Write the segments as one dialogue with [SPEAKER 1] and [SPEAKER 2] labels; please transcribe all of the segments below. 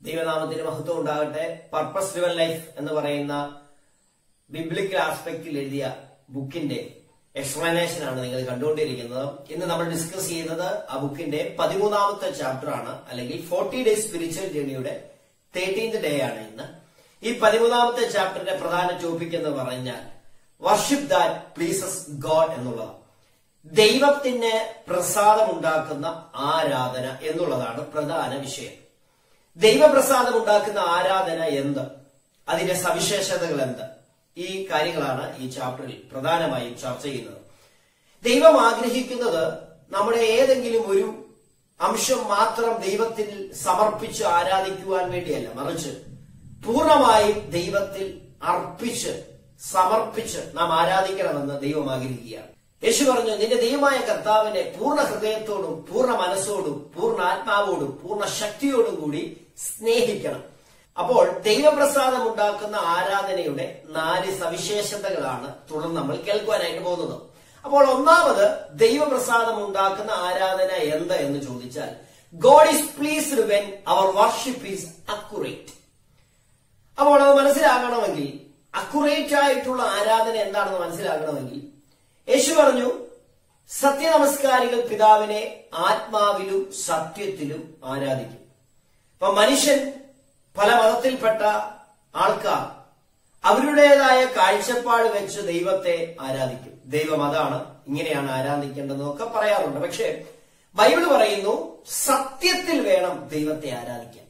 [SPEAKER 1] ദൈവനാമത്തിന് മഹത്വം ഉണ്ടാകട്ടെ പർപ്പസ് ഡ്രിവൻ ലൈഫ് എന്ന് പറയുന്ന ബിബ്ലിക്കൽ ആസ്പെക്റ്റിൽ എഴുതിയ ബുക്കിന്റെ എക്സ്പ്ലനേഷൻ ആണ് നിങ്ങൾ കണ്ടുകൊണ്ടിരിക്കുന്നത് ഇന്ന് നമ്മൾ ഡിസ്കസ് ചെയ്യുന്നത് ആ ബുക്കിന്റെ പതിമൂന്നാമത്തെ ചാപ്റ്റർ ആണ് അല്ലെങ്കിൽ ഫോർട്ടി ഡേയ്സ് സ്പിരിച്വൽ ജേണിയുടെ തേർട്ടീൻത് ഡേ ആണ് ഇന്ന് ഈ പതിമൂന്നാമത്തെ ചാപ്റ്ററിന്റെ പ്രധാന ടോപ്പിക് എന്ന് പറഞ്ഞാൽ വർഷിപ്പ് ദാറ്റ് പ്ലീസസ് ഗോഡ് എന്നുള്ളതാണ് ദൈവത്തിന് പ്രസാദമുണ്ടാക്കുന്ന ആരാധന എന്നുള്ളതാണ് പ്രധാന വിഷയം ദൈവപ്രസാദം ഉണ്ടാക്കുന്ന ആരാധന എന്ത് അതിന്റെ സവിശേഷതകൾ എന്ത് ഈ കാര്യങ്ങളാണ് ഈ ചാപ്റ്ററിൽ പ്രധാനമായും ചർച്ച ചെയ്യുന്നത് ദൈവം ആഗ്രഹിക്കുന്നത് നമ്മുടെ ഏതെങ്കിലും ഒരു അംശം മാത്രം ദൈവത്തിൽ സമർപ്പിച്ച് ആരാധിക്കുവാൻ വേണ്ടിയല്ല മറിച്ച് പൂർണ്ണമായും ദൈവത്തിൽ അർപ്പിച്ച് സമർപ്പിച്ച് നാം ആരാധിക്കണമെന്ന് ദൈവം ആഗ്രഹിക്കുകയാണ് യേശു പറഞ്ഞു നിന്റെ ദൈവമായ കർത്താവിനെ പൂർണ്ണ ഹൃദയത്തോടും പൂർണ്ണ മനസ്സോടും പൂർണ്ണ ആത്മാവോടും പൂർണ്ണ ശക്തിയോടും കൂടി സ്നേഹിക്കണം അപ്പോൾ ദൈവപ്രസാദം ഉണ്ടാക്കുന്ന ആരാധനയുടെ നാല് സവിശേഷതകളാണ് തുടർന്ന് നമ്മൾ കേൾക്കുവാനായിട്ട് പോകുന്നത് അപ്പോൾ ഒന്നാമത് ദൈവപ്രസാദം ഉണ്ടാക്കുന്ന ആരാധന എന്ത് എന്ന് ചോദിച്ചാൽ God is pleased when our worship is accurate അപ്പോൾ അത് മനസ്സിലാകണമെങ്കിൽ അക്യുറേറ്റ് ആയിട്ടുള്ള ആരാധന എന്താണെന്ന് മനസ്സിലാക്കണമെങ്കിൽ യേശു പറഞ്ഞു സത്യനമസ്കാരികൾ പിതാവിനെ ആത്മാവിലും സത്യത്തിലും ആരാധിക്കും ഇപ്പൊ മനുഷ്യൻ പല മതത്തിൽപ്പെട്ട ആൾക്കാർ അവരുടേതായ കാഴ്ചപ്പാട് വെച്ച് ദൈവത്തെ ആരാധിക്കും ദൈവം അതാണ് ഇങ്ങനെയാണ് ആരാധിക്കേണ്ടതെന്നൊക്കെ പറയാറുണ്ട് പക്ഷേ ബൈബിൾ പറയുന്നു സത്യത്തിൽ വേണം ദൈവത്തെ ആരാധിക്കാൻ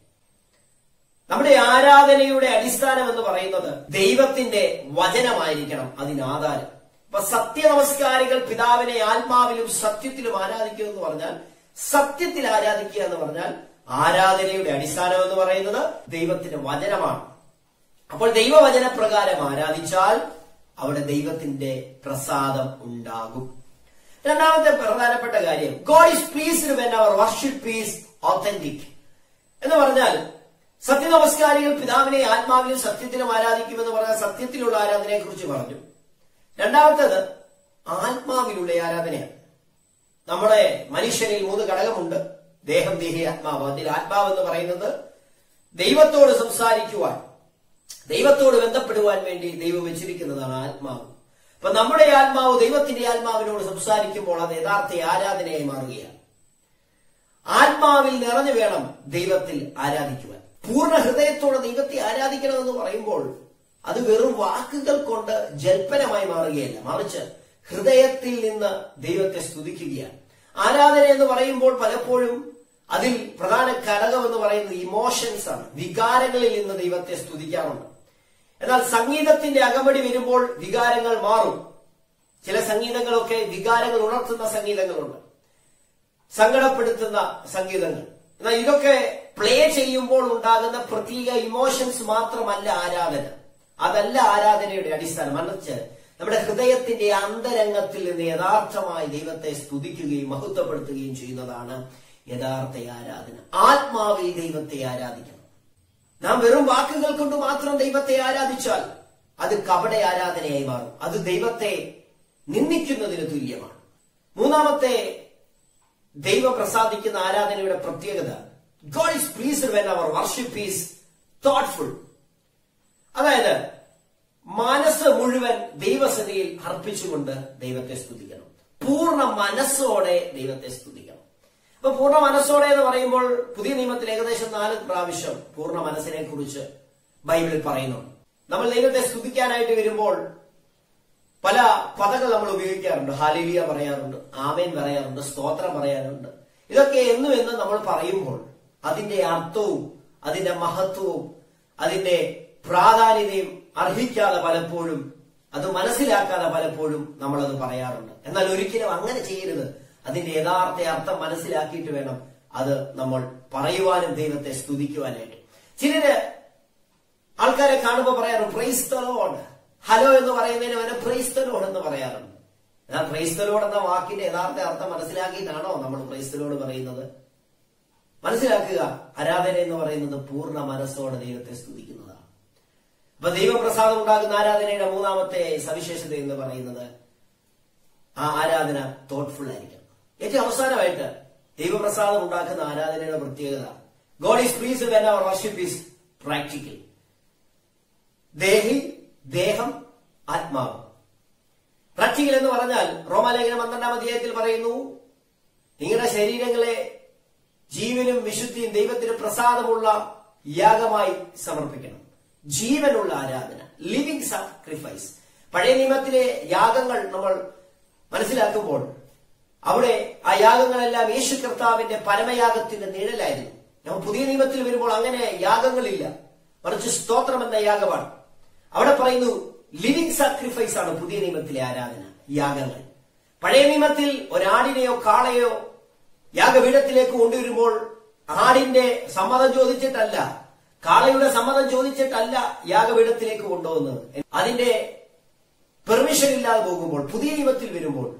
[SPEAKER 1] നമ്മുടെ ആരാധനയുടെ അടിസ്ഥാനം എന്ന് പറയുന്നത് ദൈവത്തിന്റെ വചനമായിരിക്കണം അതിനാധാരം അപ്പൊ സത്യനമസ്കാരികൾ പിതാവിനെ ആത്മാവിലും സത്യത്തിലും ആരാധിക്കുക എന്ന് പറഞ്ഞാൽ സത്യത്തിൽ ആരാധിക്കുക എന്ന് പറഞ്ഞാൽ ആരാധനയുടെ അടിസ്ഥാനം എന്ന് പറയുന്നത് ദൈവത്തിന്റെ വചനമാണ് അപ്പോൾ ദൈവവചന പ്രകാരം ആരാധിച്ചാൽ അവിടെ ദൈവത്തിന്റെ പ്രസാദം ഉണ്ടാകും രണ്ടാമത്തെ പ്രധാനപ്പെട്ട കാര്യം God is pleased when our worship is authentic എന്ന് പറഞ്ഞാൽ സത്യനമസ്കാരികൾ പിതാവിനെ ആത്മാവിലും സത്യത്തിലും ആരാധിക്കുമെന്ന് പറഞ്ഞാൽ സത്യത്തിലുള്ള ആരാധനയെ കുറിച്ച് പറഞ്ഞു രണ്ടാമത്തേത് ആത്മാവിലുള്ള ആരാധനയാണ് നമ്മുടെ മനുഷ്യനിൽ മൂന്ന് ഘടകമുണ്ട് ദേഹം ദേഹി ആത്മാവ് അതിൽ ആത്മാവ് എന്ന് പറയുന്നത് ദൈവത്തോട് സംസാരിക്കുവാൻ ദൈവത്തോട് ബന്ധപ്പെടുവാൻ വേണ്ടി ദൈവം വെച്ചിരിക്കുന്നതാണ് ആത്മാവ് അപ്പൊ നമ്മുടെ ആത്മാവ് ദൈവത്തിന്റെ ആത്മാവിനോട് സംസാരിക്കുമ്പോൾ അത് യഥാർത്ഥ ആരാധനയായി മാറുകയാണ് ആത്മാവിൽ നിറഞ്ഞു വേണം ദൈവത്തിൽ ആരാധിക്കുവാൻ പൂർണ്ണ ഹൃദയത്തോടെ ദൈവത്തെ ആരാധിക്കണമെന്ന് പറയുമ്പോൾ അത് വെറും വാക്കുകൾ കൊണ്ട് ജൽപ്പനമായി മാറുകയല്ല മറിച്ച് ഹൃദയത്തിൽ നിന്ന് ദൈവത്തെ സ്തുതിക്കുകയാണ് ആരാധന എന്ന് പറയുമ്പോൾ പലപ്പോഴും അതിൽ പ്രധാന ഘടകം എന്ന് പറയുന്നത് ഇമോഷൻസ് ആണ് വികാരങ്ങളിൽ നിന്ന് ദൈവത്തെ സ്തുതിക്കാറുണ്ട് എന്നാൽ സംഗീതത്തിന്റെ അകമ്പടി വരുമ്പോൾ വികാരങ്ങൾ മാറും ചില സംഗീതങ്ങളൊക്കെ വികാരങ്ങൾ ഉണർത്തുന്ന സംഗീതങ്ങളുണ്ട് സങ്കടപ്പെടുത്തുന്ന സംഗീതങ്ങൾ എന്നാൽ ഇതൊക്കെ പ്ലേ ചെയ്യുമ്പോൾ ഉണ്ടാകുന്ന പ്രത്യേക ഇമോഷൻസ് മാത്രമല്ല ആരാധന അതല്ല ആരാധനയുടെ അടിസ്ഥാനം മറിച്ച് നമ്മുടെ ഹൃദയത്തിന്റെ അന്തരംഗത്തിൽ നിന്ന് യഥാർത്ഥമായി ദൈവത്തെ സ്തുതിക്കുകയും മഹത്വപ്പെടുത്തുകയും ചെയ്യുന്നതാണ് യഥാർത്ഥ ആരാധന ആത്മാവിൽ ദൈവത്തെ ആരാധിക്കണം നാം വെറും വാക്കുകൾ കൊണ്ട് മാത്രം ദൈവത്തെ ആരാധിച്ചാൽ അത് കപട ആരാധനയായി മാറും അത് ദൈവത്തെ നിന്ദിക്കുന്നതിന് തുല്യമാണ് മൂന്നാമത്തെ ദൈവം പ്രസാദിക്കുന്ന ആരാധനയുടെ പ്രത്യേകത God is pleased when our worship is thoughtful അതായത് മനസ്സ് മുഴുവൻ ദൈവസതയിൽ അർപ്പിച്ചുകൊണ്ട് ദൈവത്തെ സ്തുതിക്കണം പൂർണ്ണ മനസ്സോടെ ദൈവത്തെ സ്തുതിക്കണം അപ്പൊ പൂർണ്ണ മനസ്സോടെ എന്ന് പറയുമ്പോൾ പുതിയ നിയമത്തിൽ ഏകദേശം നാല് പ്രാവശ്യം പൂർണ്ണ മനസ്സിനെ കുറിച്ച് ബൈബിളിൽ പറയുന്നു നമ്മൾ ദൈവത്തെ സ്തുതിക്കാനായിട്ട് വരുമ്പോൾ പല പദങ്ങൾ നമ്മൾ ഉപയോഗിക്കാറുണ്ട് ഹാലിലിയ പറയാറുണ്ട് ആമേൻ പറയാറുണ്ട് സ്തോത്രം പറയാറുണ്ട് ഇതൊക്കെ എന്നും എന്ന് നമ്മൾ പറയുമ്പോൾ അതിന്റെ അർത്ഥവും അതിന്റെ മഹത്വവും അതിന്റെ പ്രാധാന്യതയും അർഹിക്കാതെ പലപ്പോഴും അത് മനസ്സിലാക്കാതെ പലപ്പോഴും നമ്മളത് പറയാറുണ്ട് എന്നാൽ ഒരിക്കലും അങ്ങനെ ചെയ്യരുത് അതിന്റെ യഥാർത്ഥ അർത്ഥം മനസ്സിലാക്കിയിട്ട് വേണം അത് നമ്മൾ പറയുവാനും ദൈവത്തെ സ്തുതിക്കുവാനായിട്ട് ചിലര് ആൾക്കാരെ കാണുമ്പോൾ പറയാറുണ്ട് പ്രൈസ്തലോട് ഹലോ എന്ന് പറയുന്നതിന് അവനെ പ്രൈസ്തലോട് എന്ന് പറയാറുണ്ട് എന്നാൽ പ്രൈസ്തലോട് എന്ന വാക്കിന്റെ യഥാർത്ഥ അർത്ഥം മനസ്സിലാക്കിയിട്ടാണോ നമ്മൾ പ്രൈസ്തലോട് പറയുന്നത് മനസ്സിലാക്കുക ആരാധന എന്ന് പറയുന്നത് പൂർണ്ണ മനസ്സോടെ ദൈവത്തെ സ്തുതിക്കുന്നതാണ് അപ്പൊ ദൈവപ്രസാദം ഉണ്ടാകുന്ന ആരാധനയുടെ മൂന്നാമത്തെ സവിശേഷത എന്ന് പറയുന്നത് ആ ആരാധന തോട്ട്ഫുൾ ആയിരിക്കണം ഏറ്റവും അവസാനമായിട്ട് ദൈവപ്രസാദം ഉണ്ടാക്കുന്ന ആരാധനയുടെ പ്രത്യേകത God is please when our worship is practical ദേഹി ദേഹം ആത്മാവ് പ്രാക്ടിക്കൽ എന്ന് പറഞ്ഞാൽ റോമാലേഖനം പന്ത്രണ്ടാം അധ്യായത്തിൽ പറയുന്നു നിങ്ങളുടെ ശരീരങ്ങളെ ജീവനും വിശുദ്ധിയും ദൈവത്തിന് പ്രസാദമുള്ള യാഗമായി സമർപ്പിക്കണം ജീവനുള്ള ആരാധന ലിവിംഗ് സാക്രിഫൈസ് പഴയ നിയമത്തിലെ യാഗങ്ങൾ നമ്മൾ മനസ്സിലാക്കുമ്പോൾ അവിടെ ആ യാഗങ്ങളെല്ലാം യേശു കർത്താവിന്റെ പരമയാഗത്തിന്റെ നിഴലായിരുന്നു നമ്മൾ പുതിയ നിയമത്തിൽ വരുമ്പോൾ അങ്ങനെ യാഗങ്ങളില്ല മറിച്ച് സ്തോത്രം എന്ന യാഗമാണ് അവിടെ പറയുന്നു ലിവിംഗ് സാക്രിഫൈസ് ആണ് പുതിയ നിയമത്തിലെ ആരാധന യാഗങ്ങൾ പഴയ നിയമത്തിൽ ഒരാടിനെയോ കാളയോ യാഗപീഠത്തിലേക്ക് കൊണ്ടുവരുമ്പോൾ ആടിന്റെ സമ്മതം ചോദിച്ചിട്ടല്ല കാളയുടെ സമ്മതം ചോദിച്ചിട്ടല്ല യാഗപീഠത്തിലേക്ക് കൊണ്ടുപോകുന്നത് അതിന്റെ പെർമിഷൻ ഇല്ലാതെ പോകുമ്പോൾ പുതിയ നിയമത്തിൽ വരുമ്പോൾ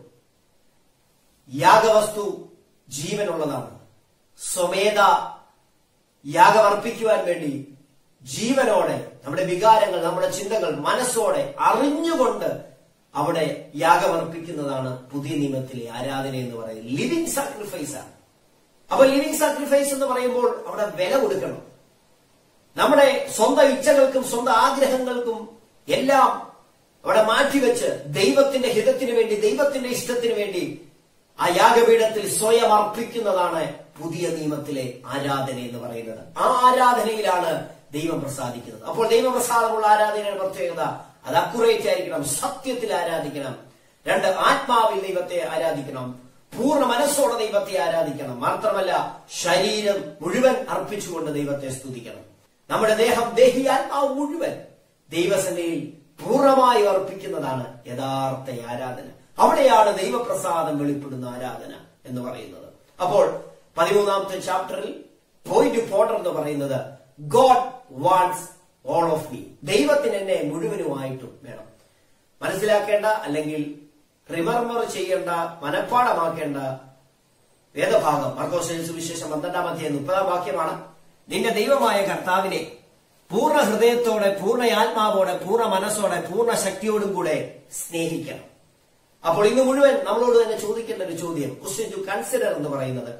[SPEAKER 1] യാഗവസ്തു ജീവനുള്ളതാണ് സ്വമേധ യാഗമർപ്പിക്കുവാൻ വേണ്ടി ജീവനോടെ നമ്മുടെ വികാരങ്ങൾ നമ്മുടെ ചിന്തകൾ മനസ്സോടെ അറിഞ്ഞുകൊണ്ട് അവിടെ യാഗമർപ്പിക്കുന്നതാണ് പുതിയ നിയമത്തിലെ ആരാധന എന്ന് പറയുന്നത് ലിവിംഗ് സാക്രിഫൈസ് ആണ് അപ്പൊ ലിവിംഗ് സാക്രിഫൈസ് എന്ന് പറയുമ്പോൾ അവിടെ വില കൊടുക്കണം നമ്മുടെ സ്വന്തം ഇച്ഛകൾക്കും സ്വന്തം ആഗ്രഹങ്ങൾക്കും എല്ലാം അവിടെ മാറ്റിവെച്ച് ദൈവത്തിന്റെ ഹിതത്തിന് വേണ്ടി ദൈവത്തിന്റെ ഇഷ്ടത്തിന് വേണ്ടി ആ യാഗപീഠത്തിൽ സ്വയം അർപ്പിക്കുന്നതാണ് പുതിയ നിയമത്തിലെ ആരാധന എന്ന് പറയുന്നത് ആ ആരാധനയിലാണ് ദൈവം പ്രസാദിക്കുന്നത് അപ്പോൾ ദൈവപ്രസാദമുള്ള ആരാധനയുടെ പ്രത്യേകത അത് അക്കുറേറ്റ് ആയിരിക്കണം സത്യത്തിൽ ആരാധിക്കണം രണ്ട് ആത്മാവിൽ ദൈവത്തെ ആരാധിക്കണം പൂർണ്ണ മനസ്സോടെ ദൈവത്തെ ആരാധിക്കണം മാത്രമല്ല ശരീരം മുഴുവൻ അർപ്പിച്ചുകൊണ്ട് ദൈവത്തെ സ്തുതിക്കണം നമ്മുടെ ദേഹം ദേഹി ആത്മാവ് മുഴുവൻ ദൈവസേനയിൽ പൂർണ്ണമായി അർപ്പിക്കുന്നതാണ് യഥാർത്ഥ ആരാധന അവിടെയാണ് ദൈവപ്രസാദം വെളിപ്പെടുന്ന ആരാധന എന്ന് പറയുന്നത് അപ്പോൾ പതിമൂന്നാമത്തെ ചാപ്റ്ററിൽ പോയിന്റ് പോർട്ടർ എന്ന് പറയുന്നത് God wants all of me ദൈവത്തിന് എന്നെ മുഴുവനുമായിട്ടും വേണം മനസ്സിലാക്കേണ്ട അല്ലെങ്കിൽ റിമർമർ ചെയ്യേണ്ട മനഃപ്പാടമാക്കേണ്ട വേദഭാഗം മർക്കോസിന് സുവിശേഷം പന്ത്രണ്ടാം അധ്യായം മുപ്പതാം വാക്യമാണ് നിന്റെ ദൈവമായ കർത്താവിനെ പൂർണ്ണ ഹൃദയത്തോടെ പൂർണ്ണ ആത്മാവോടെ പൂർണ്ണ മനസ്സോടെ പൂർണ്ണ ശക്തിയോടും കൂടെ സ്നേഹിക്കണം അപ്പോൾ ഇന്ന് മുഴുവൻ നമ്മളോട് തന്നെ ചോദിക്കേണ്ട ഒരു ചോദ്യം ക്വസ്റ്റ്യൻ ടു കൺസിഡർ എന്ന് പറയുന്നത്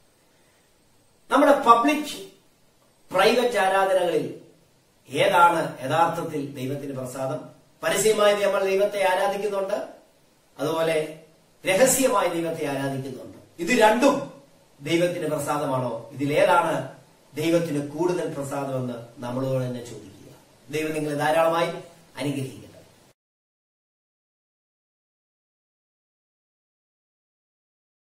[SPEAKER 1] നമ്മുടെ പബ്ലിക് പ്രൈവറ്റ് ആരാധനകളിൽ ഏതാണ് യഥാർത്ഥത്തിൽ ദൈവത്തിന് പ്രസാദം പരസ്യമായി നമ്മൾ ദൈവത്തെ ആരാധിക്കുന്നുണ്ട് അതുപോലെ രഹസ്യമായി ദൈവത്തെ ആരാധിക്കുന്നുണ്ട് ഇത് രണ്ടും ദൈവത്തിന് പ്രസാദമാണോ ഇതിലേതാണ് ദൈവത്തിന് കൂടുതൽ പ്രസാദമെന്ന് നമ്മളോട് തന്നെ ചോദിക്കുക ദൈവം നിങ്ങളെ ധാരാളമായി അനുഗ്രഹിക്കുക